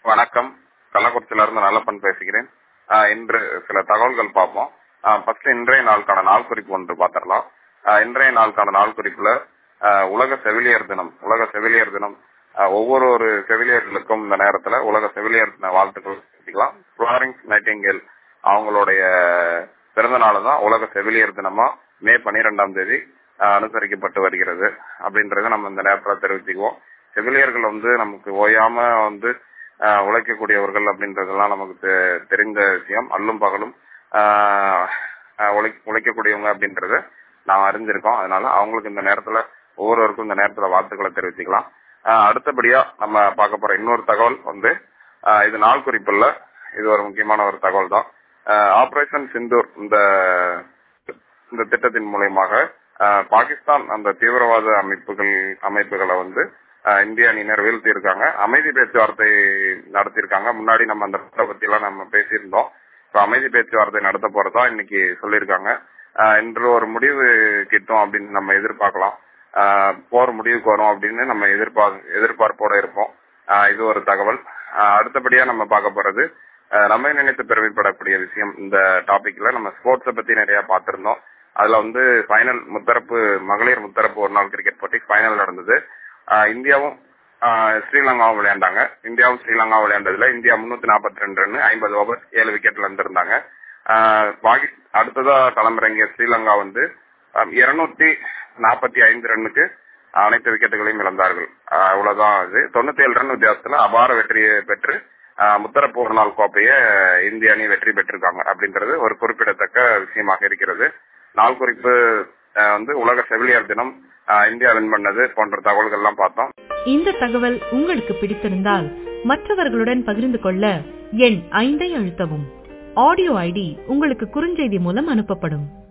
வணக்கம் கள்ளக்குறிச்சியில இருந்து நல்லப்பன் பேசுகிறேன் ஆஹ் இன்று சில தகவல்கள் பார்ப்போம் ஃபர்ஸ்ட் இன்றைய நாளுக்கான நாள் குறிப்பு ஒன்று பார்த்திடலாம் ஆஹ் இன்றைய நாளுக்கான நாள் குறிப்புல ஆஹ் உலக செவிலியர் தினம் உலக செவிலியர் தினம் ஆஹ் ஒவ்வொரு ஒரு செவிலியர்களுக்கும் இந்த நேரத்துல உலக செவிலியர் தின வாழ்த்துக்கள் தெரிவிக்கலாம் ஃபிளாரிங்ஸ் நைட்டிங்கேல் அவங்களுடைய பிறந்த நாள் தான் உலக செவிலியர் தினமா மே பன்னிரெண்டாம் தேதி ஆஹ் அனுசரிக்கப்பட்டு வருகிறது அப்படின்றத நம்ம இந்த நேரத்துல தெரிவிச்சுக்குவோம் செவிலியர்கள் வந்து நமக்கு ஓயாம வந்து ஆஹ் உழைக்கக்கூடியவர்கள் அப்படின்றதெல்லாம் நமக்கு தெ- தெரிந்த விஷயம் அல்லும் பகலும் ஆஹ் ஆஹ் உழை- உழைக்கக்கூடியவங்க அப்படின்றத நாம் அறிஞ்சிருக்கோம் அதனால அவங்களுக்கு இந்த நேரத்துல ஒவ்வொருவருக்கும் இந்த நேரத்துல வாழ்த்துக்களை தெரிவிச்சுக்கலாம் ஆஹ் அடுத்தபடியா நம்ம பார்க்க போற இன்னொரு தகவல் வந்து ஆஹ் இது நாள் குறிப்பு இல்ல இது ஒரு முக்கியமான ஒரு தகவல் தான் ஆபரேஷன் சிந்தூர் இந்த இந்த திட்டத்தின் மூலயமாக ஆஹ், பாகிஸ்தான் அந்த தீவிரவாத அமைப்புகள் அமைப்புகளை வந்து ஆஹ், இந்திய அணியினர் வீழ்த்தி இருக்காங்க அமைதி பேச்சுவார்த்தை நடத்தியிருக்காங்க முன்னாடி நம்ம அந்த பத்தி எல்லாம் நம்ம பேசியிருந்தோம் இப்ப அமைதி பேச்சுவார்த்தை நடத்த போறதா இன்னைக்கு சொல்லியிருக்காங்க ஆஹ், இன்று ஒரு முடிவு கிட்டும் அப்படின்னு நம்ம எதிர்பார்க்கலாம் ஆஹ், போர் முடிவுக்கு வரும் அப்படின்னு நம்ம எதிர்பார் எதிர்பார்ப்போட இருப்போம் ஆஹ், இது ஒரு தகவல் ஆஹ், அடுத்தபடியா நம்ம பார்க்க போறது ஆஹ், நம்மை நினைத்து பெருமைப்படக்கூடிய விஷயம் இந்த டாபிக்ல நம்ம ஸ்போர்ட்ஸை பத்தி நிறைய பார்த்திருந்தோம் அதுல வந்து ஃபைனல் முத்தரப்பு மகளிர் முத்தரப்பு ஒரு நாள் கிரிக்கெட் போட்டி ஃபைனல் நடந்தது ஆஹ், இந்தியாவும் ஆஹ், ஸ்ரீலங்காவும் விளையாண்டாங்க இந்தியாவும் ஸ்ரீலங்காவும் விளையாண்டதுல இந்தியா முன்னூத்தி நாற்பத்தி ரெண்டு ரன் ஐம்பது ஓவர் ஏழு விக்கெட்ல இருந்திருந்தாங்க ஆஹ், பாகி அடுத்ததா களமிறங்கிய ஸ்ரீலங்கா வந்து இருநூத்தி நாற்பத்தி ஐந்து ரன்னுக்கு அனைத்து விக்கெட்டுகளையும் இழந்தார்கள் ஆஹ், அவ்வளவுதான் இது தொண்ணூத்தி ஏழு ரன் வித்தியாசத்துல அபார வெற்றியை பெற்று ஆஹ், முத்தரப்பு ஒரு நாள் கோப்பையை இந்திய அணி வெற்றி பெற்றிருக்காங்க அப்படின்றது ஒரு குறிப்பிடத்தக்க விஷயமாக இருக்கிறது நாள் குறிப்பு ஆஹ், வந்து உலக செவிலியர் தினம் ஆஹ், இந்தியா வின் பண்ணது போன்ற தகவல்கள் எல்லாம் பார்த்தோம் இந்த தகவல் உங்களுக்கு பிடித்திருந்தால் மற்றவர்களுடன் பகிர்ந்து கொள்ள எண் ஐந்தை அழுத்தவும் ஆடியோ ஐடி உங்களுக்கு குறுஞ்செய்தி மூலம் அனுப்பப்படும்